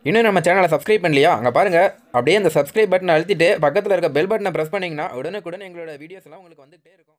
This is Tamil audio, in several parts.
இன்னும் நம்ம சேனலை சப்ஸ்கிரைப் பண்ணலையா அங்கே பாருங்கள் அப்படியே அந்த சப்ஸ்கிரைப் பட்டனை அழுத்திட்டு பக்கத்தில் இருக்க பெல் பட்டனை ப்ரெஸ் பண்ணிங்கன்னா உடனுக்குடன் எங்களோட வீடியோஸ் எல்லாம் உங்களுக்கு வந்துகிட்டே இருக்கும்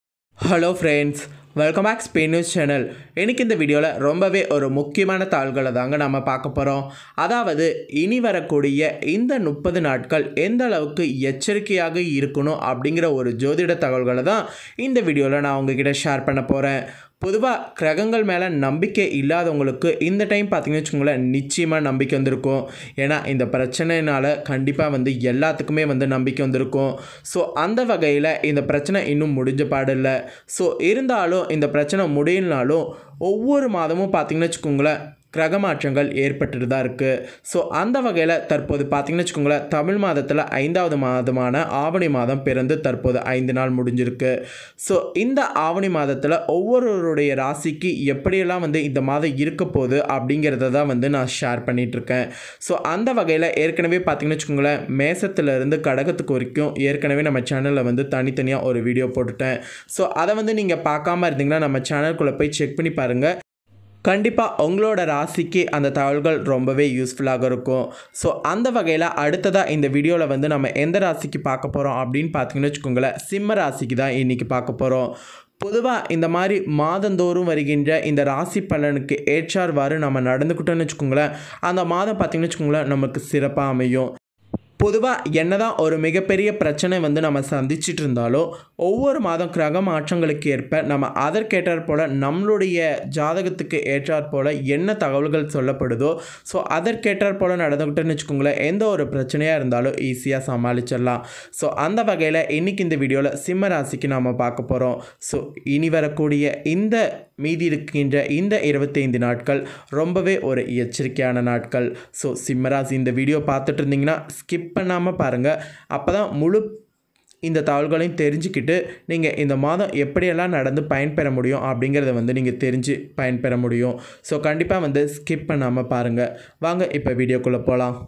hello friends welcome back Spain news channel எனக்கு இந்த வீடியோவில் ரொம்பவே ஒரு முக்கியமான தாள்களை தாங்க நம்ம பார்க்க போகிறோம் அதாவது இனி வரக்கூடிய இந்த முப்பது நாட்கள் எந்த அளவுக்கு எச்சரிக்கையாக இருக்கணும் அப்படிங்கிற ஒரு ஜோதிட தகவல்களை தான் இந்த வீடியோவில் நான் உங்ககிட்ட ஷேர் பண்ண போகிறேன் பொதுவாக கிரகங்கள் மேலே நம்பிக்கை இல்லாதவங்களுக்கு இந்த டைம் பார்த்தீங்கன்னு வச்சுக்கோங்களேன் நிச்சயமாக நம்பிக்கை வந்திருக்கும் ஏன்னா இந்த பிரச்சனைனால கண்டிப்பாக வந்து எல்லாத்துக்குமே வந்து நம்பிக்கை வந்திருக்கும் ஸோ அந்த வகையில் இந்த பிரச்சனை இன்னும் முடிஞ்ச பாடு இல்லை ஸோ இருந்தாலும் இந்த பிரச்சனை முடியலனாலும் ஒவ்வொரு மாதமும் பார்த்தீங்கன்னு வச்சுக்கோங்களேன் கிரக மாற்றங்கள் ஏற்பட்டுட்டு தான் இருக்குது ஸோ அந்த வகையில் தற்போது பார்த்தீங்கன்னு வச்சுக்கோங்களேன் தமிழ் மாதத்தில் ஐந்தாவது மாதமான ஆவணி மாதம் பிறந்து தற்போது ஐந்து நாள் முடிஞ்சிருக்கு ஸோ இந்த ஆவணி மாதத்தில் ஒவ்வொருவருடைய ராசிக்கு எப்படியெல்லாம் வந்து இந்த மாதம் இருக்க போகுது அப்படிங்கிறத தான் வந்து நான் ஷேர் பண்ணிகிட்ருக்கேன் ஸோ அந்த வகையில் ஏற்கனவே பார்த்தீங்கன்னு வச்சுக்கோங்களேன் மேசத்துலேருந்து கடகத்துக்கு வரைக்கும் ஏற்கனவே நம்ம சேனலில் வந்து தனித்தனியாக ஒரு வீடியோ போட்டுட்டேன் ஸோ அதை வந்து நீங்கள் பார்க்காம இருந்தீங்கன்னா நம்ம சேனலுக்குள்ளே போய் செக் பண்ணி பாருங்கள் கண்டிப்பாக உங்களோட ராசிக்கு அந்த தகவல்கள் ரொம்பவே யூஸ்ஃபுல்லாக இருக்கும் ஸோ அந்த வகையில் அடுத்ததாக இந்த வீடியோவில் வந்து நம்ம எந்த ராசிக்கு பார்க்க போகிறோம் அப்படின்னு பார்த்தீங்கன்னு வச்சுக்கோங்களேன் சிம்ம ராசிக்கு தான் இன்றைக்கி பார்க்க போகிறோம் பொதுவாக இந்த மாதிரி மாதந்தோறும் வருகின்ற இந்த ராசி பலனுக்கு ஏற்றார்வாறு நம்ம நடந்துக்கிட்டோன்னு வச்சுக்கோங்களேன் அந்த மாதம் பார்த்திங்கன்னு வச்சுக்கோங்களேன் நமக்கு சிறப்பாக அமையும் பொதுவாக என்னதான் ஒரு மிகப்பெரிய பிரச்சனை வந்து நம்ம சந்திச்சிட்டு இருந்தாலும் ஒவ்வொரு மாதம் கிரக மாற்றங்களுக்கு ஏற்ப நம்ம அதற்கேற்றாற் போல் நம்மளுடைய ஜாதகத்துக்கு ஏற்றாற் போல் என்ன தகவல்கள் சொல்லப்படுதோ ஸோ அதற்கேற்றாற் போல் நடந்துக்கிட்டோன்னு வச்சுக்கோங்களேன் எந்த ஒரு பிரச்சனையாக இருந்தாலும் ஈஸியாக சமாளிச்சிடலாம் ஸோ அந்த வகையில் இன்றைக்கி இந்த வீடியோவில் சிம்ம ராசிக்கு நாம் பார்க்க போகிறோம் ஸோ இனி வரக்கூடிய இந்த மீதி இருக்கின்ற இந்த இருபத்தைந்து நாட்கள் ரொம்பவே ஒரு எச்சரிக்கையான நாட்கள் ஸோ சிம்மராசி இந்த வீடியோ பார்த்துட்டு இருந்தீங்கன்னா ஸ்கிப் பண்ணாமல் பாருங்கள் அப்போ தான் முழு இந்த தகவல்களையும் தெரிஞ்சுக்கிட்டு நீங்கள் இந்த மாதம் எப்படியெல்லாம் நடந்து பயன்பெற முடியும் அப்படிங்கிறத வந்து நீங்கள் தெரிஞ்சு பயன்பெற முடியும் ஸோ கண்டிப்பாக வந்து ஸ்கிப் பண்ணாமல் பாருங்கள் வாங்க இப்போ வீடியோக்குள்ளே போகலாம்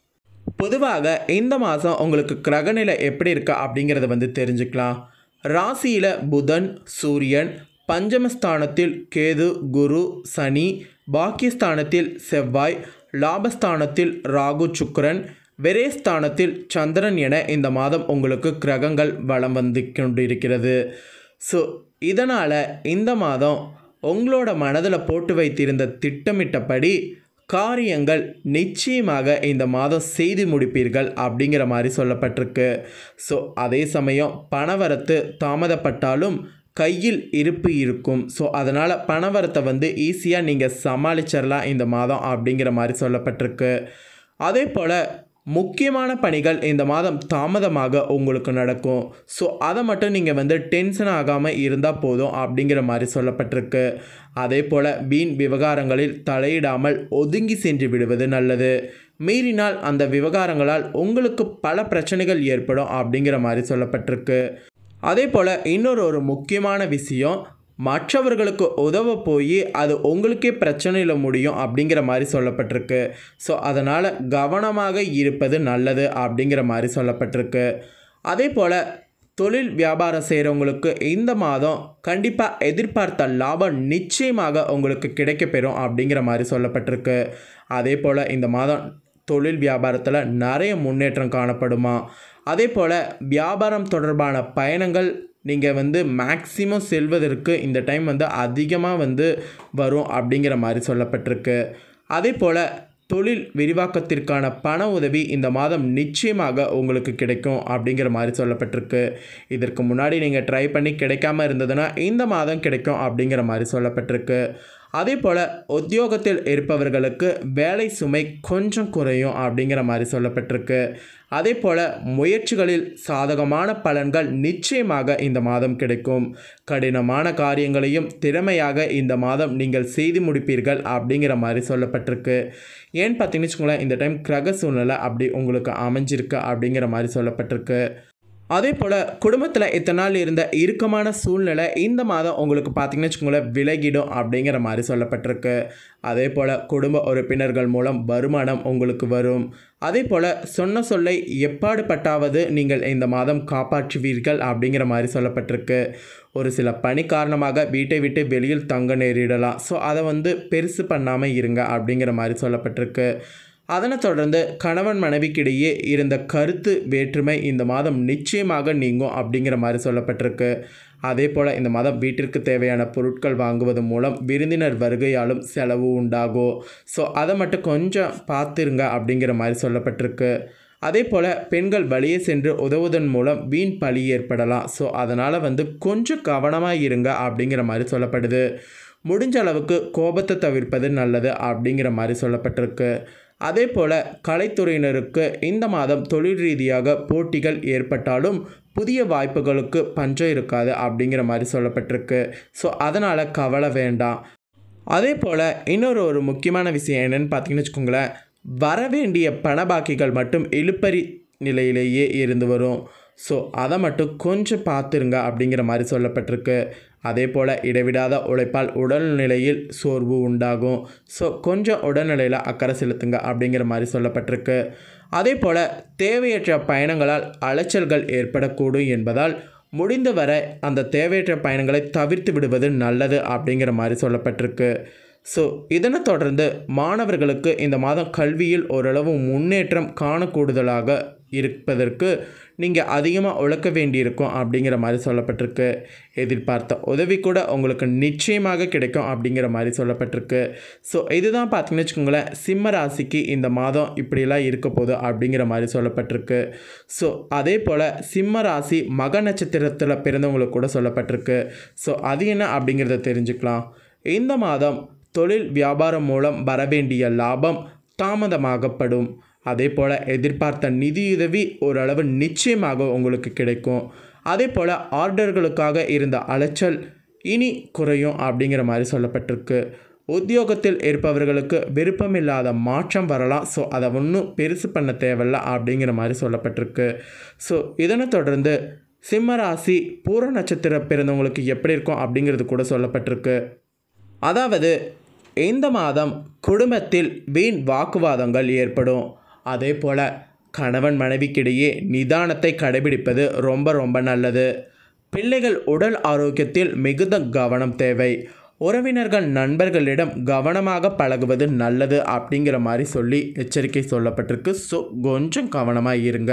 பொதுவாக இந்த மாதம் உங்களுக்கு கிரகநிலை எப்படி இருக்கா அப்படிங்கிறத வந்து தெரிஞ்சுக்கலாம் ராசியில் புதன் சூரியன் பஞ்சமஸ்தானத்தில் கேது குரு சனி பாக்கியஸ்தானத்தில் செவ்வாய் லாபஸ்தானத்தில் ராகு சுக்கரன் விரேஸ்தானத்தில் சந்திரன் என இந்த மாதம் உங்களுக்கு கிரகங்கள் வலம் வந்து கொண்டிருக்கிறது ஸோ இதனால் இந்த மாதம் உங்களோட மனதில் போட்டு வைத்திருந்த திட்டமிட்டபடி காரியங்கள் நிச்சயமாக இந்த மாதம் செய்து முடிப்பீர்கள் அப்படிங்கிற மாதிரி சொல்லப்பட்டிருக்கு ஸோ அதே சமயம் பணவரத்து தாமதப்பட்டாலும் கையில் இருப்பு இருக்கும் ஸோ அதனால் பணவரத்தை வந்து ஈஸியாக நீங்கள் சமாளிச்சிடலாம் இந்த மாதம் அப்படிங்கிற மாதிரி சொல்லப்பட்டிருக்கு அதே போல் முக்கியமான பணிகள் இந்த மாதம் தாமதமாக உங்களுக்கு நடக்கும் ஸோ அதை மட்டும் நீங்கள் வந்து டென்ஷன் ஆகாமல் இருந்தால் போதும் அப்படிங்கிற மாதிரி சொல்லப்பட்டிருக்கு அதே போல் வீண் விவகாரங்களில் தலையிடாமல் ஒதுங்கி சென்று விடுவது நல்லது மீறினால் அந்த விவகாரங்களால் உங்களுக்கு பல பிரச்சனைகள் ஏற்படும் அப்படிங்கிற மாதிரி சொல்லப்பட்டிருக்கு அதே போல் இன்னொரு ஒரு முக்கியமான விஷயம் மற்றவர்களுக்கு உதவ போய் அது உங்களுக்கே பிரச்சனையில் முடியும் அப்படிங்கிற மாதிரி சொல்லப்பட்டிருக்கு ஸோ அதனால் கவனமாக இருப்பது நல்லது அப்படிங்கிற மாதிரி சொல்லப்பட்டிருக்கு அதே போல் தொழில் வியாபாரம் செய்கிறவங்களுக்கு இந்த மாதம் கண்டிப்பாக எதிர்பார்த்த லாபம் நிச்சயமாக உங்களுக்கு கிடைக்கப்பெறும் அப்படிங்கிற மாதிரி சொல்லப்பட்டிருக்கு அதே போல் இந்த மாதம் தொழில் வியாபாரத்தில் நிறைய முன்னேற்றம் காணப்படுமா அதே போல் வியாபாரம் தொடர்பான பயணங்கள் நீங்கள் வந்து மேக்ஸிமம் செல்வதற்கு இந்த டைம் வந்து அதிகமாக வந்து வரும் அப்படிங்கிற மாதிரி சொல்லப்பட்டிருக்கு அதே போல் தொழில் விரிவாக்கத்திற்கான பண உதவி இந்த மாதம் நிச்சயமாக உங்களுக்கு கிடைக்கும் அப்படிங்கிற மாதிரி சொல்லப்பட்டிருக்கு இதற்கு முன்னாடி நீங்கள் ட்ரை பண்ணி கிடைக்காம இருந்ததுன்னா இந்த மாதம் கிடைக்கும் அப்படிங்கிற மாதிரி சொல்லப்பட்டிருக்கு அதே போல் உத்தியோகத்தில் இருப்பவர்களுக்கு வேலை சுமை கொஞ்சம் குறையும் அப்படிங்கிற மாதிரி சொல்லப்பட்டிருக்கு அதே போல் முயற்சிகளில் சாதகமான பலன்கள் நிச்சயமாக இந்த மாதம் கிடைக்கும் கடினமான காரியங்களையும் திறமையாக இந்த மாதம் நீங்கள் செய்து முடிப்பீர்கள் அப்படிங்கிற மாதிரி சொல்லப்பட்டிருக்கு ஏன்னு பார்த்தீங்கன்னு வச்சுக்கோங்களேன் இந்த டைம் கிரக சூழ்நிலை அப்படி உங்களுக்கு அமைஞ்சிருக்கு அப்படிங்கிற மாதிரி சொல்லப்பட்டிருக்கு அதே போல் குடும்பத்தில் இத்தனை நாள் இருந்த இறுக்கமான சூழ்நிலை இந்த மாதம் உங்களுக்கு பார்த்தீங்கன்னு வச்சுக்கோங்களேன் விலகிடும் அப்படிங்கிற மாதிரி சொல்லப்பட்டிருக்கு அதே போல் குடும்ப உறுப்பினர்கள் மூலம் வருமானம் உங்களுக்கு வரும் அதே போல் சொன்ன சொல்லை எப்பாடுபட்டாவது நீங்கள் இந்த மாதம் காப்பாற்றுவீர்கள் அப்படிங்கிற மாதிரி சொல்லப்பட்டிருக்கு ஒரு சில பணி காரணமாக வீட்டை விட்டு வெளியில் தங்க நேரிடலாம் ஸோ அதை வந்து பெருசு பண்ணாமல் இருங்க அப்படிங்கிற மாதிரி சொல்லப்பட்டிருக்கு அதனைத் தொடர்ந்து கணவன் மனைவிக்கிடையே இருந்த கருத்து வேற்றுமை இந்த மாதம் நிச்சயமாக நீங்கும் அப்படிங்கிற மாதிரி சொல்லப்பட்டிருக்கு அதே போல் இந்த மாதம் வீட்டிற்கு தேவையான பொருட்கள் வாங்குவது மூலம் விருந்தினர் வருகையாலும் செலவு உண்டாகும் ஸோ அதை மட்டும் கொஞ்சம் பார்த்துருங்க அப்படிங்கிற மாதிரி சொல்லப்பட்டிருக்கு அதே போல் பெண்கள் வழியே சென்று உதவுவதன் மூலம் வீண் பழி ஏற்படலாம் ஸோ அதனால் வந்து கொஞ்சம் கவனமாக இருங்க அப்படிங்கிற மாதிரி சொல்லப்படுது முடிஞ்ச அளவுக்கு கோபத்தை தவிர்ப்பது நல்லது அப்படிங்கிற மாதிரி சொல்லப்பட்டிருக்கு அதே போல் கலைத்துறையினருக்கு இந்த மாதம் தொழில் ரீதியாக போட்டிகள் ஏற்பட்டாலும் புதிய வாய்ப்புகளுக்கு பஞ்சம் இருக்காது அப்படிங்கிற மாதிரி சொல்லப்பட்டிருக்கு ஸோ அதனால் கவலை வேண்டாம் அதே போல் இன்னொரு ஒரு முக்கியமான விஷயம் என்னென்னு பார்த்தீங்கன்னு வச்சுக்கோங்களேன் வரவேண்டிய பணபாக்கிகள் மட்டும் இழுப்பறி நிலையிலேயே இருந்து வரும் ஸோ அதை மட்டும் கொஞ்சம் பார்த்துருங்க அப்படிங்கிற மாதிரி சொல்லப்பட்டிருக்கு அதே போல் இடைவிடாத உழைப்பால் உடல்நிலையில் சோர்வு உண்டாகும் ஸோ கொஞ்சம் உடல்நிலையில் அக்கறை செலுத்துங்க அப்படிங்கிற மாதிரி சொல்லப்பட்டிருக்கு அதே போல் தேவையற்ற பயணங்களால் அலைச்சல்கள் ஏற்படக்கூடும் என்பதால் முடிந்தவரை அந்த தேவையற்ற பயணங்களை தவிர்த்து விடுவது நல்லது அப்படிங்கிற மாதிரி சொல்லப்பட்டிருக்கு ஸோ இதனை தொடர்ந்து மாணவர்களுக்கு இந்த மாதம் கல்வியில் ஓரளவு முன்னேற்றம் காணக்கூடுதலாக இருப்பதற்கு நீங்கள் அதிகமாக உழைக்க வேண்டியிருக்கும் அப்படிங்கிற மாதிரி சொல்லப்பட்டிருக்கு எதிர்பார்த்த உதவி கூட உங்களுக்கு நிச்சயமாக கிடைக்கும் அப்படிங்கிற மாதிரி சொல்லப்பட்டிருக்கு ஸோ இதுதான் பார்த்தீங்கன்னு வச்சுக்கோங்களேன் சிம்ம ராசிக்கு இந்த மாதம் இப்படிலாம் இருக்க போகுது அப்படிங்கிற மாதிரி சொல்லப்பட்டிருக்கு ஸோ அதே போல் சிம்ம ராசி மக நட்சத்திரத்தில் பிறந்தவங்களுக்கு கூட சொல்லப்பட்டிருக்கு ஸோ அது என்ன அப்படிங்கிறத தெரிஞ்சுக்கலாம் இந்த மாதம் தொழில் வியாபாரம் மூலம் வரவேண்டிய லாபம் தாமதமாகப்படும் அதே போல் எதிர்பார்த்த நிதியுதவி ஓரளவு நிச்சயமாக உங்களுக்கு கிடைக்கும் அதே போல் ஆர்டர்களுக்காக இருந்த அலைச்சல் இனி குறையும் அப்படிங்கிற மாதிரி சொல்லப்பட்டிருக்கு உத்தியோகத்தில் இருப்பவர்களுக்கு விருப்பமில்லாத மாற்றம் வரலாம் ஸோ அதை ஒன்றும் பெருசு பண்ண தேவையில்ல அப்படிங்கிற மாதிரி சொல்லப்பட்டிருக்கு ஸோ இதனை தொடர்ந்து சிம்ம ராசி பூர நட்சத்திரம் பிறந்தவங்களுக்கு எப்படி இருக்கும் அப்படிங்கிறது கூட சொல்லப்பட்டிருக்கு அதாவது இந்த மாதம் குடும்பத்தில் வீண் வாக்குவாதங்கள் ஏற்படும் அதே போல் கணவன் மனைவிக்கிடையே நிதானத்தை கடைபிடிப்பது ரொம்ப ரொம்ப நல்லது பிள்ளைகள் உடல் ஆரோக்கியத்தில் மிகுந்த கவனம் தேவை உறவினர்கள் நண்பர்களிடம் கவனமாக பழகுவது நல்லது அப்படிங்கிற மாதிரி சொல்லி எச்சரிக்கை சொல்லப்பட்டிருக்கு ஸோ கொஞ்சம் கவனமாக இருங்க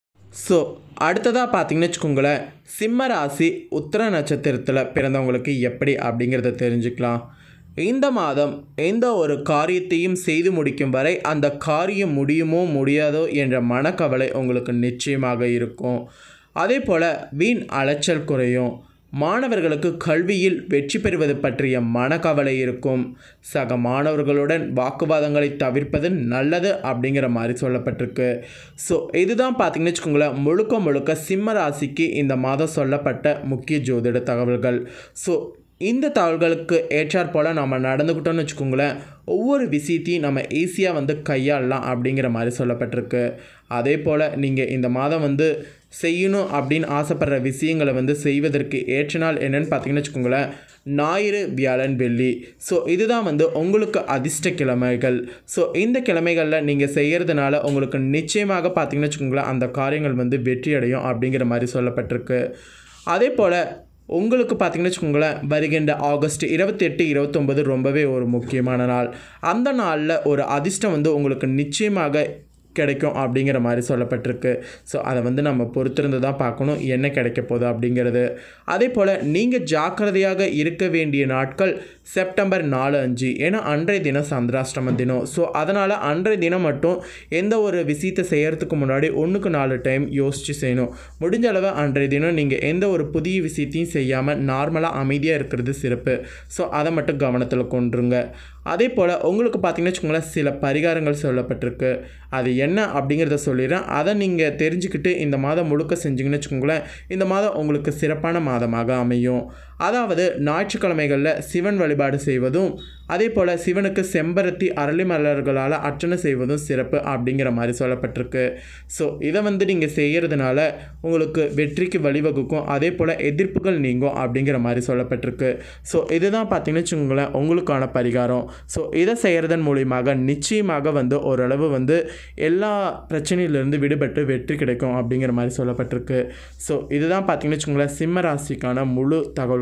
ஸோ அடுத்ததாக பார்த்தீங்கன்னு வச்சுக்கோங்களேன் சிம்ம ராசி உத்திர நட்சத்திரத்தில் பிறந்தவங்களுக்கு எப்படி அப்படிங்கிறத தெரிஞ்சுக்கலாம் இந்த மாதம் எந்த ஒரு காரியத்தையும் செய்து முடிக்கும் வரை அந்த காரியம் முடியுமோ முடியாதோ என்ற மனக்கவலை உங்களுக்கு நிச்சயமாக இருக்கும் அதே போல் வீண் அலைச்சல் குறையும் மாணவர்களுக்கு கல்வியில் வெற்றி பெறுவது பற்றிய மனக்கவலை இருக்கும் சக மாணவர்களுடன் வாக்குவாதங்களை தவிர்ப்பது நல்லது அப்படிங்கிற மாதிரி சொல்லப்பட்டிருக்கு ஸோ இதுதான் பார்த்தீங்கன்னு வச்சுக்கோங்களேன் முழுக்க முழுக்க சிம்ம ராசிக்கு இந்த மாதம் சொல்லப்பட்ட முக்கிய ஜோதிட தகவல்கள் ஸோ இந்த தகவல்களுக்கு ஏற்றாற் போல் நம்ம நடந்துக்கிட்டோம்னு வச்சுக்கோங்களேன் ஒவ்வொரு விஷயத்தையும் நம்ம ஈஸியாக வந்து கையாளலாம் அப்படிங்கிற மாதிரி சொல்லப்பட்டிருக்கு அதே போல் நீங்கள் இந்த மாதம் வந்து செய்யணும் அப்படின்னு ஆசைப்படுற விஷயங்களை வந்து செய்வதற்கு ஏற்ற நாள் என்னென்னு பார்த்தீங்கன்னு வச்சுக்கோங்களேன் ஞாயிறு வியாழன் வெள்ளி ஸோ இதுதான் வந்து உங்களுக்கு அதிர்ஷ்ட கிழமைகள் ஸோ இந்த கிழமைகளில் நீங்கள் செய்கிறதுனால உங்களுக்கு நிச்சயமாக பார்த்தீங்கன்னு வச்சுக்கோங்களேன் அந்த காரியங்கள் வந்து வெற்றி அடையும் அப்படிங்கிற மாதிரி சொல்லப்பட்டிருக்கு அதே போல் உங்களுக்கு பார்த்தீங்கன்னு வச்சுக்கோங்களேன் வருகின்ற ஆகஸ்ட் இருபத்தி எட்டு இருபத்தொம்பது ரொம்பவே ஒரு முக்கியமான நாள் அந்த நாளில் ஒரு அதிர்ஷ்டம் வந்து உங்களுக்கு நிச்சயமாக கிடைக்கும் அப்படிங்கிற மாதிரி சொல்லப்பட்டிருக்கு ஸோ அதை வந்து நம்ம பொறுத்திருந்து தான் பார்க்கணும் என்ன கிடைக்க போகுது அப்படிங்கிறது அதே போல் நீங்கள் ஜாக்கிரதையாக இருக்க வேண்டிய நாட்கள் செப்டம்பர் நாலு அஞ்சு ஏன்னா அன்றைய தினம் சந்திராஷ்டம தினம் ஸோ அதனால் அன்றைய தினம் மட்டும் எந்த ஒரு விஷயத்தை செய்கிறதுக்கு முன்னாடி ஒன்றுக்கு நாலு டைம் யோசித்து செய்யணும் முடிஞ்ச அளவு அன்றைய தினம் நீங்கள் எந்த ஒரு புதிய விஷயத்தையும் செய்யாமல் நார்மலாக அமைதியாக இருக்கிறது சிறப்பு ஸோ அதை மட்டும் கவனத்தில் கொண்டுருங்க அதே போல் உங்களுக்கு பார்த்தீங்கன்னு வச்சுக்கோங்களேன் சில பரிகாரங்கள் சொல்லப்பட்டிருக்கு அது என்ன அப்படிங்கிறத சொல்லிடுறேன் அதை நீங்கள் தெரிஞ்சுக்கிட்டு இந்த மாதம் முழுக்க செஞ்சீங்கன்னு வச்சுக்கோங்களேன் இந்த மாதம் உங்களுக்கு சிறப்பான மாதமாக அமையும் அதாவது ஞாயிற்றுக்கிழமைகளில் சிவன் வழிபாடு செய்வதும் அதே போல் சிவனுக்கு செம்பருத்தி அரளி மலர்களால் அர்ச்சனை செய்வதும் சிறப்பு அப்படிங்கிற மாதிரி சொல்லப்பட்டிருக்கு ஸோ இதை வந்து நீங்கள் செய்கிறதுனால உங்களுக்கு வெற்றிக்கு வழிவகுக்கும் அதே போல் எதிர்ப்புகள் நீங்கும் அப்படிங்கிற மாதிரி சொல்லப்பட்டிருக்கு ஸோ இதுதான் பார்த்தீங்கன்னு வச்சுக்கோங்களேன் உங்களுக்கான பரிகாரம் ஸோ இதை செய்கிறதன் மூலியமாக நிச்சயமாக வந்து ஓரளவு வந்து எல்லா பிரச்சனையிலேருந்து விடுபட்டு வெற்றி கிடைக்கும் அப்படிங்கிற மாதிரி சொல்லப்பட்டிருக்கு ஸோ இதுதான் பார்த்தீங்கன்னு வச்சுக்கோங்களேன் சிம்ம ராசிக்கான முழு தகவல்கள்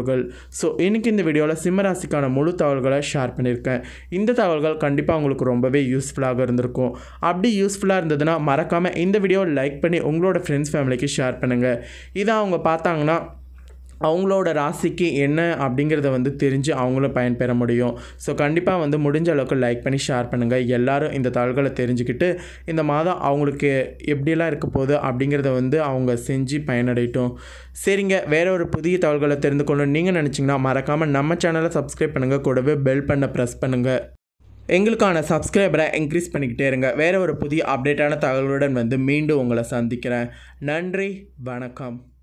தகவல்கள் ஸோ இன்றைக்கி இந்த வீடியோவில் சிம்மராசிக்கான முழு தகவல்களை ஷேர் பண்ணியிருக்கேன் இந்த தகவல்கள் கண்டிப்பாக உங்களுக்கு ரொம்பவே யூஸ்ஃபுல்லாக இருந்திருக்கும் அப்படி யூஸ்ஃபுல்லாக இருந்ததுன்னா மறக்காமல் இந்த வீடியோவை லைக் பண்ணி உங்களோட ஃப்ரெண்ட்ஸ் ஃபேமிலிக்கு ஷேர் பண்ணுங்கள் இதை அவங்க பார்த்தாங்கன்னா அவங்களோட ராசிக்கு என்ன அப்படிங்கிறத வந்து தெரிஞ்சு அவங்களும் பயன்பெற முடியும் ஸோ கண்டிப்பாக வந்து முடிஞ்ச அளவுக்கு லைக் பண்ணி ஷேர் பண்ணுங்கள் எல்லாரும் இந்த தகவல்களை தெரிஞ்சுக்கிட்டு இந்த மாதம் அவங்களுக்கு எப்படியெல்லாம் இருக்க போகுது அப்படிங்கிறத வந்து அவங்க செஞ்சு பயனடையட்டும் சரிங்க வேற ஒரு புதிய தகவல்களை தெரிந்து கொள்ளணும் நீங்கள் நினச்சிங்கன்னா மறக்காமல் நம்ம சேனலை சப்ஸ்கிரைப் பண்ணுங்கள் கூடவே பெல் பண்ண ப்ரெஸ் பண்ணுங்கள் எங்களுக்கான சப்ஸ்கிரைபரை இன்க்ரீஸ் பண்ணிக்கிட்டே இருங்க வேறு ஒரு புதிய அப்டேட்டான தகவலுடன் வந்து மீண்டும் உங்களை சந்திக்கிறேன் நன்றி வணக்கம்